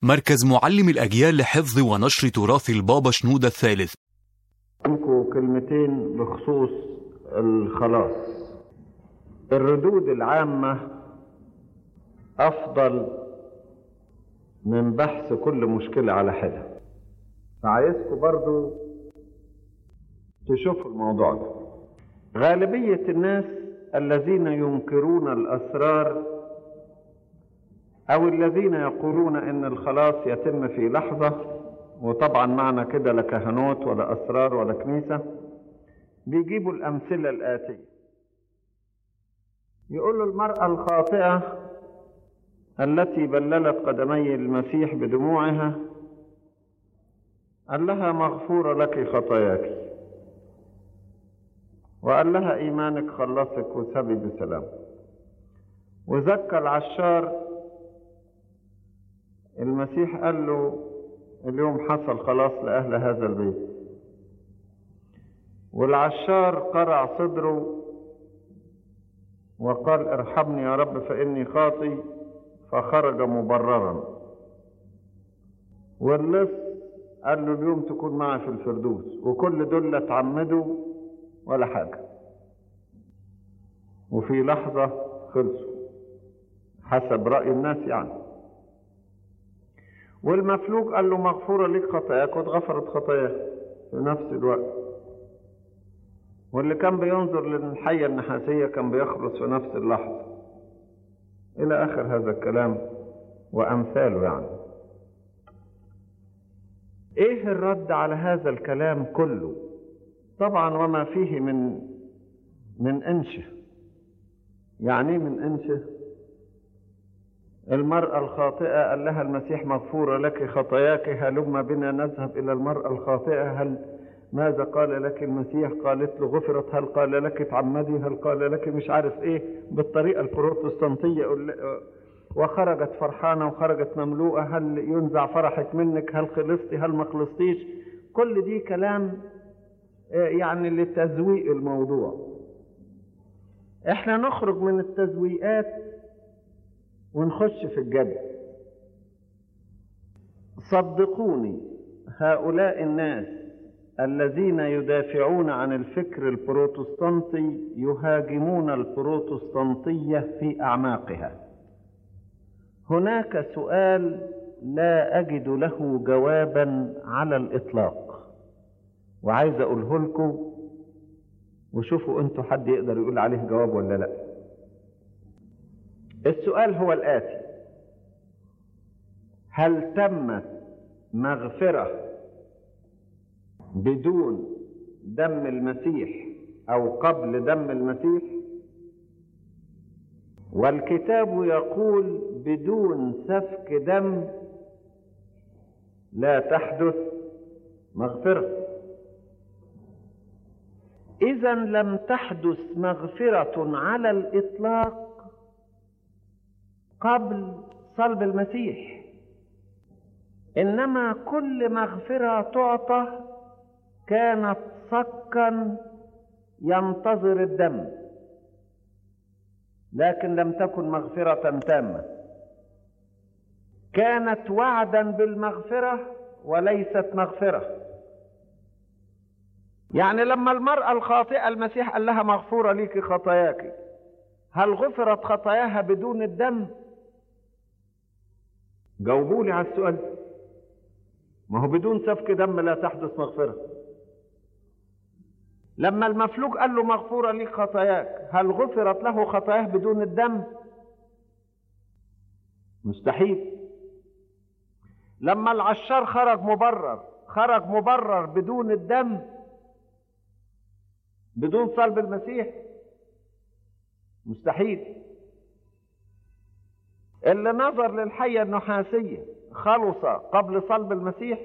مركز معلم الأجيال لحفظ ونشر تراث البابا شنودة الثالث لكم كلمتين بخصوص الخلاص الردود العامة أفضل من بحث كل مشكلة على حدة فعايزكم برضو تشوفوا الموضوع ده غالبية الناس الذين ينكرون الأسرار أو الذين يقولون إن الخلاص يتم في لحظة وطبعا معنى كده لا كهنوت ولا أسرار ولا كنيسة بيجيبوا الأمثلة الآتية يقولوا المرأة الخاطئة التي بللت قدمي المسيح بدموعها قال لها مغفورة لك خطاياك وقال لها إيمانك خلصك وسبي بسلام وزكى العشار المسيح قال له اليوم حصل خلاص لأهل هذا البيت والعشار قرع صدره وقال ارحمني يا رب فإني خاطي فخرج مبررا واللص قال له اليوم تكون معي في الفردوس وكل دول لا اتعمدوا ولا حاجة وفي لحظة خلصوا حسب رأي الناس يعني والمفلوج قال له مغفورة لك خطاياك واتغفرت خطاياك في نفس الوقت واللي كان بينظر للحية النحاسية كان بيخلص في نفس اللحظة إلى آخر هذا الكلام وأمثاله يعني إيه الرد على هذا الكلام كله طبعا وما فيه من من انشه يعني إيه من انشه المرأة الخاطئة قال لها المسيح مغفورة لك خطاياك هلم بنا نذهب إلى المرأة الخاطئة هل ماذا قال لك المسيح قالت له غفرت هل قال لك اتعمدي هل قال لك مش عارف ايه بالطريقة البروتستانتية وخرجت فرحانة وخرجت مملوءة هل ينزع فرحك منك هل خلصتي هل ما خلصتيش كل دي كلام يعني لتزويق الموضوع احنا نخرج من التزويقات ونخش في الجد صدقوني هؤلاء الناس الذين يدافعون عن الفكر البروتستانتي يهاجمون البروتستانتية في أعماقها هناك سؤال لا أجد له جوابا على الإطلاق وعايز أقوله لكم وشوفوا أنتوا حد يقدر يقول عليه جواب ولا لأ السؤال هو الآتي هل تمت مغفرة بدون دم المسيح أو قبل دم المسيح والكتاب يقول بدون سفك دم لا تحدث مغفرة إذا لم تحدث مغفرة على الإطلاق قبل صلب المسيح انما كل مغفره تعطى كانت صكا ينتظر الدم لكن لم تكن مغفره تامه كانت وعدا بالمغفره وليست مغفره يعني لما المراه الخاطئه المسيح قال لها مغفوره ليك خطاياك هل غفرت خطاياها بدون الدم جاوبوا لي على السؤال ما هو بدون سفك دم لا تحدث مغفرة لما المفلوج قال له مغفورة لي خطاياك هل غفرت له خطاياه بدون الدم مستحيل لما العشار خرج مبرر خرج مبرر بدون الدم بدون صلب المسيح مستحيل اللي نظر للحية النحاسية خلص قبل صلب المسيح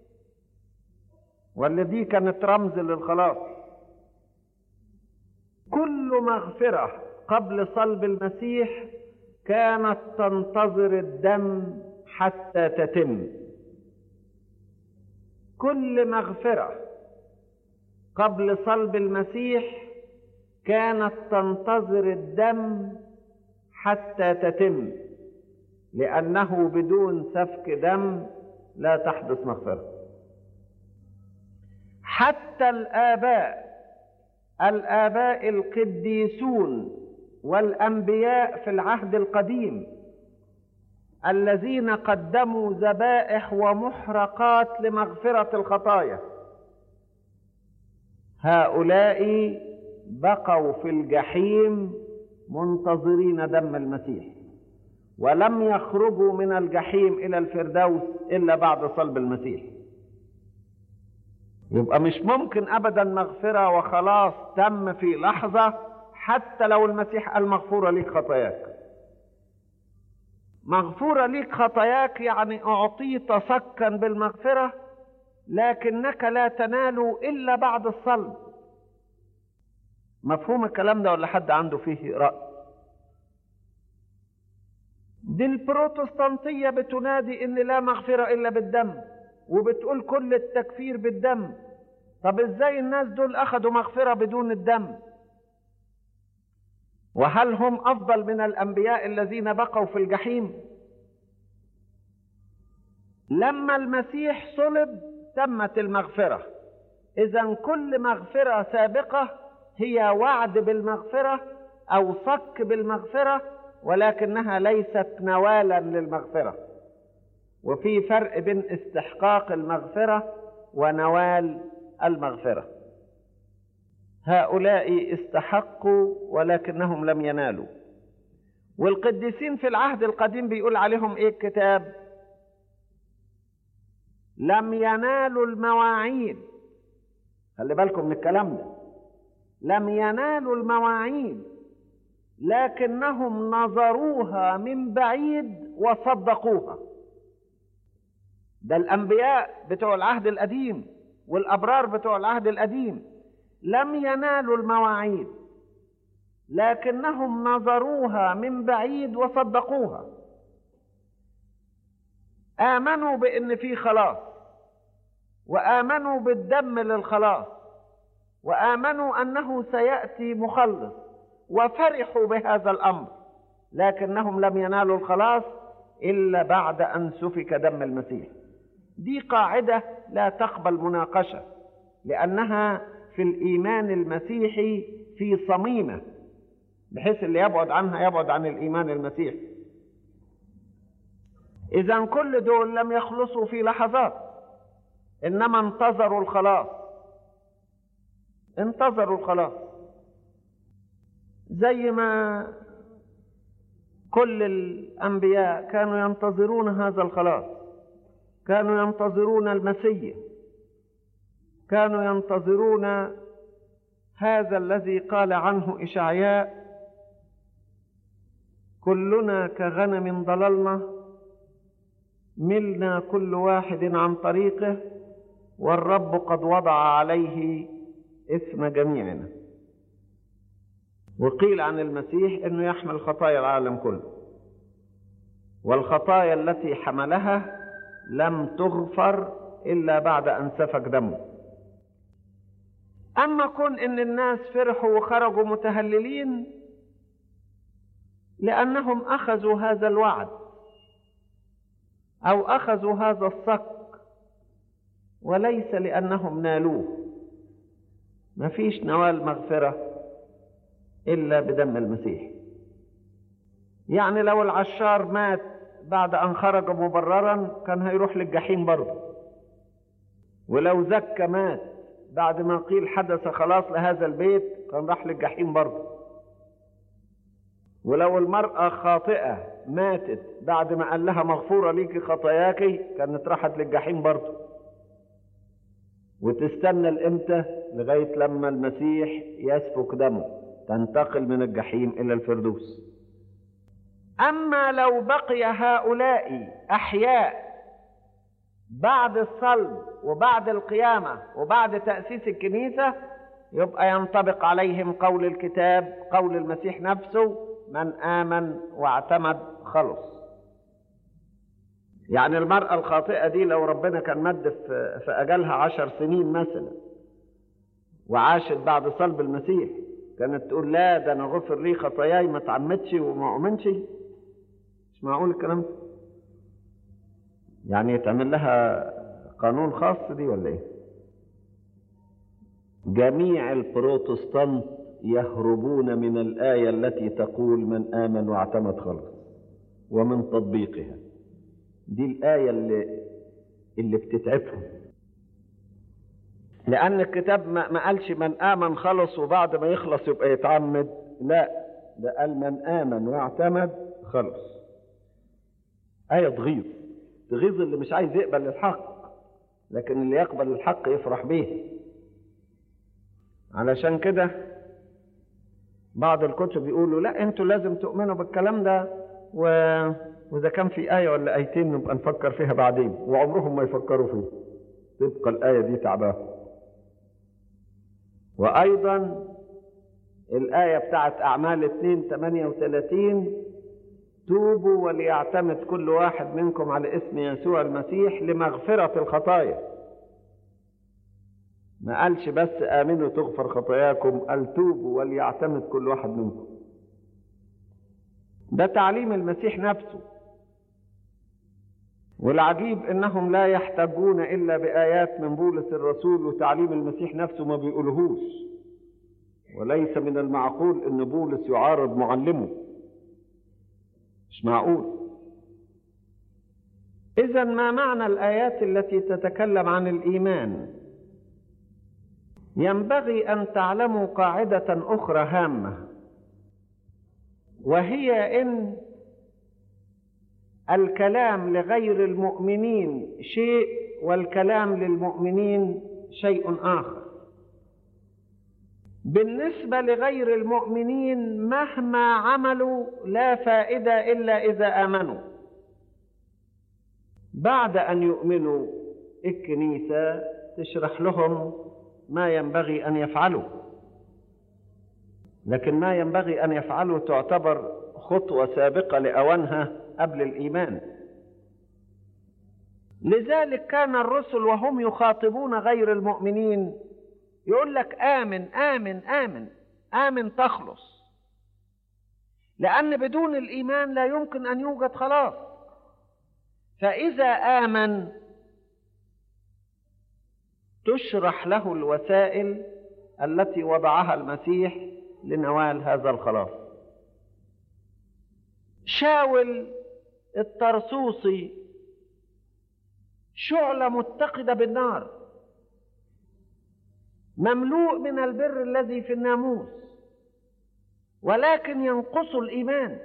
ولا دي كانت رمز للخلاص كل مغفرة قبل صلب المسيح كانت تنتظر الدم حتى تتم كل مغفرة قبل صلب المسيح كانت تنتظر الدم حتى تتم لأنه بدون سفك دم لا تحدث مغفرة حتى الآباء الآباء القديسون والأنبياء في العهد القديم الذين قدموا ذبائح ومحرقات لمغفرة الخطايا هؤلاء بقوا في الجحيم منتظرين دم المسيح ولم يخرجوا من الجحيم إلى الفردوس إلا بعد صلب المسيح يبقى مش ممكن أبدا مغفرة وخلاص تم في لحظة حتى لو المسيح قال مغفورة ليك خطاياك مغفورة ليك خطاياك يعني أعطيت صكا بالمغفرة لكنك لا تنال إلا بعد الصلب مفهوم الكلام ده ولا حد عنده فيه رأي دي البروتستانتية بتنادي إن لا مغفرة إلا بالدم وبتقول كل التكفير بالدم طب إزاي الناس دول أخذوا مغفرة بدون الدم وهل هم أفضل من الأنبياء الذين بقوا في الجحيم لما المسيح صلب تمت المغفرة إذا كل مغفرة سابقة هي وعد بالمغفرة أو صك بالمغفرة ولكنها ليست نوالا للمغفرة وفي فرق بين استحقاق المغفرة ونوال المغفرة هؤلاء استحقوا ولكنهم لم ينالوا والقديسين في العهد القديم بيقول عليهم ايه الكتاب لم ينالوا المواعيد خلي بالكم من الكلام ده لم ينالوا المواعيد لكنهم نظروها من بعيد وصدقوها ده الانبياء بتوع العهد القديم والابرار بتوع العهد القديم لم ينالوا المواعيد لكنهم نظروها من بعيد وصدقوها امنوا بان في خلاص وامنوا بالدم للخلاص وامنوا انه سياتي مخلص وفرحوا بهذا الامر لكنهم لم ينالوا الخلاص الا بعد ان سفك دم المسيح دي قاعده لا تقبل مناقشه لانها في الايمان المسيحي في صميمه بحيث اللي يبعد عنها يبعد عن الايمان المسيحي اذا كل دول لم يخلصوا في لحظات انما انتظروا الخلاص انتظروا الخلاص زي ما كل الانبياء كانوا ينتظرون هذا الخلاص كانوا ينتظرون المسيح كانوا ينتظرون هذا الذي قال عنه اشعياء كلنا كغنم ضللنا ملنا كل واحد عن طريقه والرب قد وضع عليه اثم جميعنا وقيل عن المسيح انه يحمل خطايا العالم كله والخطايا التي حملها لم تغفر الا بعد ان سفك دمه اما كون ان الناس فرحوا وخرجوا متهللين لانهم اخذوا هذا الوعد او اخذوا هذا الصك وليس لانهم نالوه ما فيش نوال مغفره الا بدم المسيح يعني لو العشار مات بعد ان خرج مبررا كان هيروح للجحيم برضه ولو زكى مات بعد ما قيل حدث خلاص لهذا البيت كان راح للجحيم برضه ولو المرأة خاطئة ماتت بعد ما قال لها مغفورة ليكي خطاياكي كانت راحت للجحيم برضه وتستنى الامتى لغاية لما المسيح يسفك دمه تنتقل من الجحيم إلى الفردوس أما لو بقي هؤلاء أحياء بعد الصلب وبعد القيامة وبعد تأسيس الكنيسة يبقى ينطبق عليهم قول الكتاب قول المسيح نفسه من آمن واعتمد خلص يعني المرأة الخاطئة دي لو ربنا كان مد في في أجلها عشر سنين مثلا وعاشت بعد صلب المسيح كانت تقول لا ده أنا غفر لي خطاياي ما اتعمدش وما أؤمنش مش معقول الكلام ده يعني يتعمل لها قانون خاص دي ولا ايه جميع البروتستانت يهربون من الآية التي تقول من آمن واعتمد خلص ومن تطبيقها دي الآية اللي اللي بتتعبهم لأن الكتاب ما ما قالش من آمن خلص وبعد ما يخلص يبقى يتعمد لا ده قال من آمن واعتمد خلص آية تغيظ تغيظ اللي مش عايز يقبل الحق لكن اللي يقبل الحق يفرح بيه علشان كده بعض الكتب يقولوا لا انتوا لازم تؤمنوا بالكلام ده و... واذا كان في آية ولا آيتين نبقى نفكر فيها بعدين وعمرهم ما يفكروا فيها تبقى الآية دي تعباهم وأيضا الآية بتاعت أعمال 2 38 توبوا وليعتمد كل واحد منكم على اسم يسوع المسيح لمغفرة الخطايا ما قالش بس آمنوا تغفر خطاياكم قال توبوا وليعتمد كل واحد منكم ده تعليم المسيح نفسه والعجيب انهم لا يحتاجون الا بايات من بولس الرسول وتعليم المسيح نفسه ما بيقولهوش وليس من المعقول ان بولس يعارض معلمه مش معقول اذا ما معنى الايات التي تتكلم عن الايمان ينبغي ان تعلموا قاعده اخرى هامه وهي ان الكلام لغير المؤمنين شيء والكلام للمؤمنين شيء اخر بالنسبه لغير المؤمنين مهما عملوا لا فائده الا اذا امنوا بعد ان يؤمنوا الكنيسه تشرح لهم ما ينبغي ان يفعلوا لكن ما ينبغي ان يفعلوا تعتبر خطوه سابقه لاوانها قبل الايمان لذلك كان الرسل وهم يخاطبون غير المؤمنين يقول لك امن امن امن امن تخلص لان بدون الايمان لا يمكن ان يوجد خلاص فاذا امن تشرح له الوسائل التي وضعها المسيح لنوال هذا الخلاص شاول الطرسوسي شعلة متقدة بالنار مملوء من البر الذي في الناموس ولكن ينقص الإيمان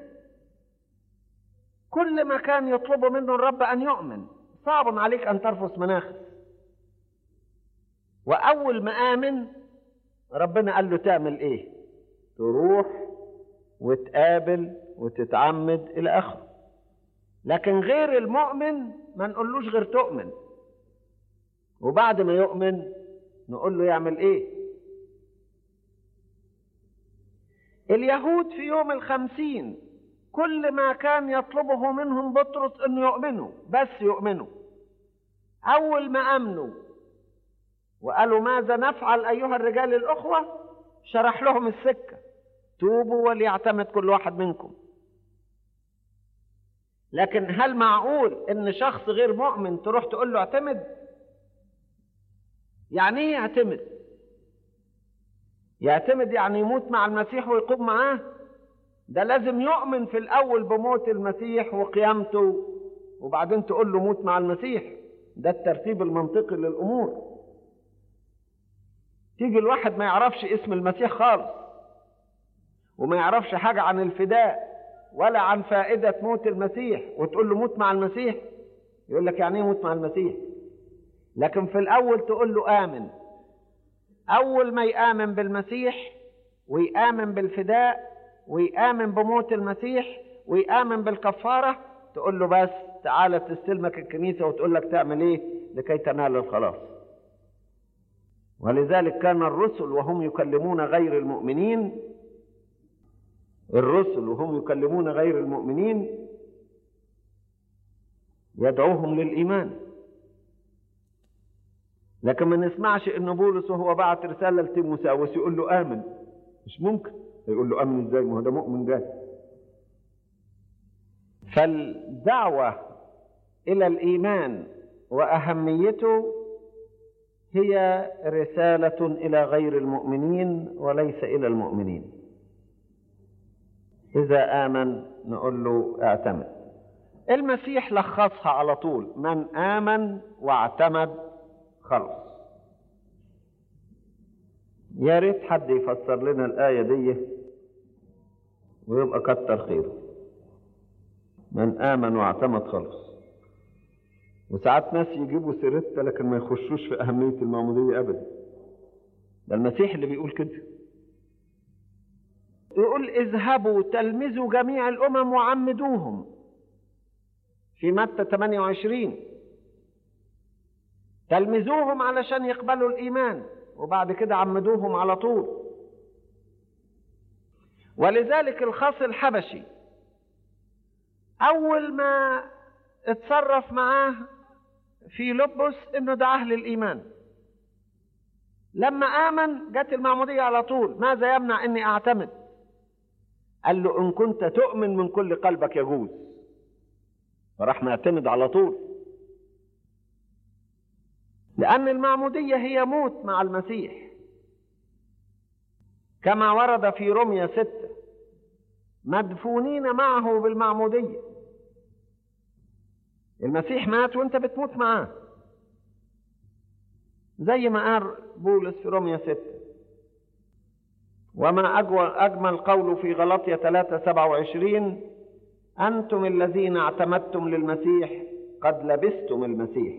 كل ما كان يطلب منه الرب أن يؤمن صعب عليك أن ترفس مناخس وأول ما آمن ربنا قال له تعمل إيه تروح وتقابل وتتعمد إلى آخره لكن غير المؤمن ما نقولوش غير تؤمن وبعد ما يؤمن نقول له يعمل ايه اليهود في يوم الخمسين كل ما كان يطلبه منهم بطرس انه يؤمنوا بس يؤمنوا اول ما امنوا وقالوا ماذا نفعل ايها الرجال الاخوه شرح لهم السكه توبوا وليعتمد كل واحد منكم لكن هل معقول ان شخص غير مؤمن تروح تقول له اعتمد يعني ايه يعتمد يعتمد يعني يموت مع المسيح ويقوم معاه ده لازم يؤمن في الاول بموت المسيح وقيامته وبعدين تقول له موت مع المسيح ده الترتيب المنطقي للامور تيجي الواحد ما يعرفش اسم المسيح خالص وما يعرفش حاجه عن الفداء ولا عن فائدة موت المسيح وتقول له موت مع المسيح يقول لك يعني ايه موت مع المسيح لكن في الأول تقول له آمن أول ما يآمن بالمسيح ويآمن بالفداء ويآمن بموت المسيح ويآمن بالكفارة تقول له بس تعالى تستلمك الكنيسة وتقول لك تعمل ايه لكي تنال الخلاص ولذلك كان الرسل وهم يكلمون غير المؤمنين الرسل وهم يكلمون غير المؤمنين يدعوهم للإيمان لكن ما نسمعش ان بولس وهو بعت رسالة لتيموساوس يقول له آمن مش ممكن يقول له آمن ازاي ما هو ده مؤمن جاي فالدعوة إلى الإيمان وأهميته هي رسالة إلى غير المؤمنين وليس إلى المؤمنين إذا آمن نقول له اعتمد المسيح لخصها على طول من آمن واعتمد خلص يا ريت حد يفسر لنا الآية دي ويبقى كتر خيره من آمن واعتمد خلص وساعات ناس يجيبوا سيرتها لكن ما يخشوش في أهمية المعمودية أبدا ده المسيح اللي بيقول كده يقول اذهبوا تلمذوا جميع الأمم وعمدوهم في متى 28 تلمذوهم علشان يقبلوا الإيمان وبعد كده عمدوهم على طول ولذلك الخاص الحبشي أول ما اتصرف معاه في لبس انه دعاه للايمان لما امن جت المعموديه على طول ماذا يمنع اني اعتمد قال له ان كنت تؤمن من كل قلبك يجوز فراح معتمد على طول لان المعموديه هي موت مع المسيح كما ورد في رمية ستة مدفونين معه بالمعموديه المسيح مات وانت بتموت معاه زي ما قال بولس في روميا ستة وما أجمل قوله في غلطية 3 27 أنتم الذين اعتمدتم للمسيح قد لبستم المسيح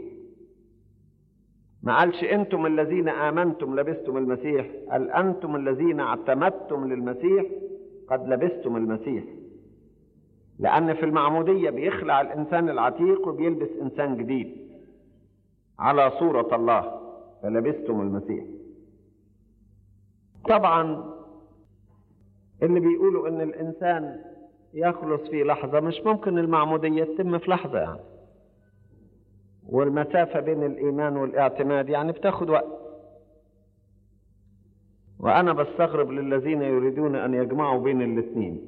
ما قالش أنتم الذين آمنتم لبستم المسيح قال أنتم الذين اعتمدتم للمسيح قد لبستم المسيح لأن في المعمودية بيخلع الإنسان العتيق وبيلبس إنسان جديد على صورة الله فلبستم المسيح طبعا اللي بيقولوا إن الإنسان يخلص في لحظة مش ممكن المعمودية تتم في لحظة يعني والمسافة بين الإيمان والاعتماد يعني بتاخد وقت وأنا بستغرب للذين يريدون أن يجمعوا بين الاثنين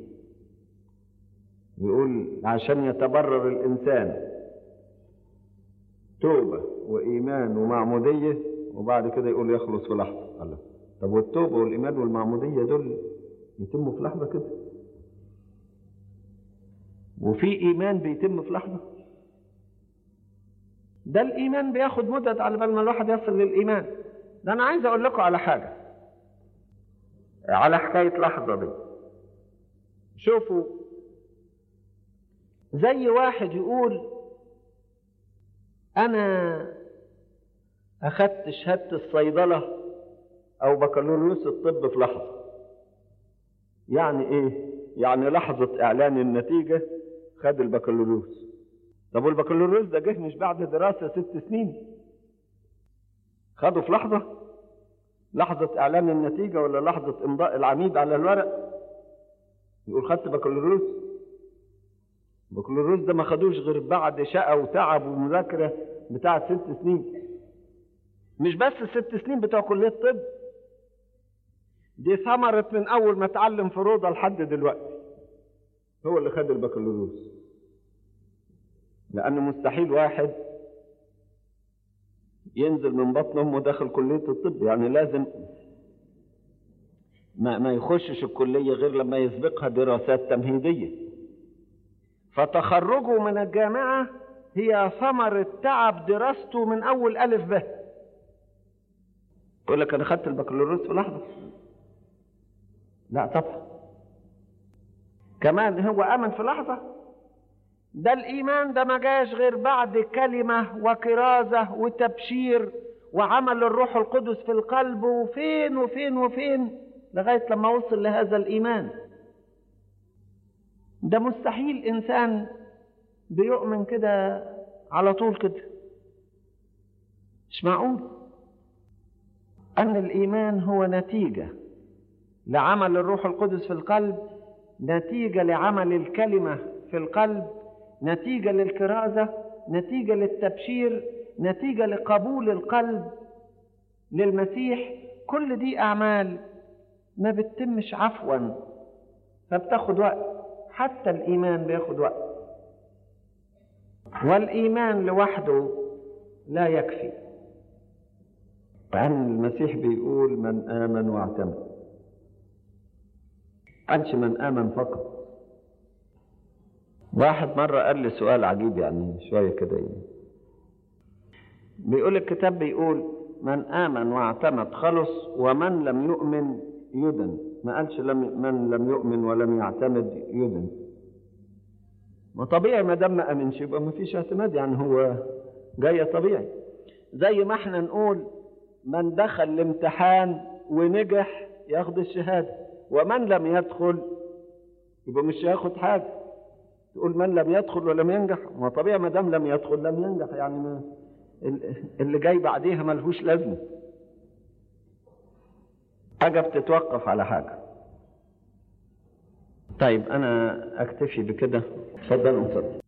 يقول عشان يتبرر الإنسان توبة وإيمان ومعمودية وبعد كده يقول يخلص في لحظة الله طب والتوبة والإيمان والمعمودية دول يتموا في لحظة كده وفي إيمان بيتم في لحظة ده الإيمان بياخد مدة على بال ما الواحد يصل للإيمان ده أنا عايز أقول لكم على حاجة على حكاية لحظة دي شوفوا زي واحد يقول أنا أخدت شهادة الصيدلة أو بكالوريوس الطب في لحظة يعني إيه؟ يعني لحظة إعلان النتيجة خد البكالوريوس طب والبكالوريوس ده جه مش بعد دراسة ست سنين خده في لحظة لحظة إعلان النتيجة ولا لحظة إمضاء العميد على الورق يقول خدت بكالوريوس البكالوريوس ده ما خدوش غير بعد شقة وتعب ومذاكرة بتاعة ست سنين مش بس الست سنين بتوع كلية الطب دي ثمرت من أول ما اتعلم في روضة لحد دلوقتي هو اللي خد البكالوريوس لأن مستحيل واحد ينزل من بطن أمه داخل كلية الطب يعني لازم ما, ما يخشش الكلية غير لما يسبقها دراسات تمهيدية فتخرجه من الجامعة هي ثمرة تعب دراسته من أول ألف به يقول لك أنا خدت البكالوريوس في لحظة لا طبعا كمان هو أمن في لحظة ده الإيمان ده ما جاش غير بعد كلمة وكرازة وتبشير وعمل الروح القدس في القلب وفين وفين وفين لغاية لما وصل لهذا الإيمان ده مستحيل إنسان بيؤمن كده على طول كده مش معقول أن الإيمان هو نتيجة لعمل الروح القدس في القلب نتيجة لعمل الكلمة في القلب نتيجة للكرازة نتيجة للتبشير نتيجة لقبول القلب للمسيح كل دي أعمال ما بتتمش عفوا فبتاخد وقت حتى الإيمان بياخد وقت والإيمان لوحده لا يكفي عن المسيح بيقول من آمن واعتمد قالش من آمن فقط واحد مرة قال لي سؤال عجيب يعني شوية كده يعني. بيقول الكتاب بيقول من آمن واعتمد خلص ومن لم يؤمن يدن ما قالش لم من لم يؤمن ولم يعتمد يدن ما طبيعي ما دام ما امنش يبقى ما فيش اعتماد يعني هو جاي طبيعي زي ما احنا نقول من دخل الامتحان ونجح ياخد الشهاده ومن لم يدخل يبقى مش هياخد حاجه تقول من لم يدخل ولم ينجح ما طبيعي ما دام لم يدخل لم ينجح يعني ما اللي جاي بعديها ملهوش لازمه حاجه بتتوقف على حاجه طيب انا اكتفي بكده اتفضل اتفضل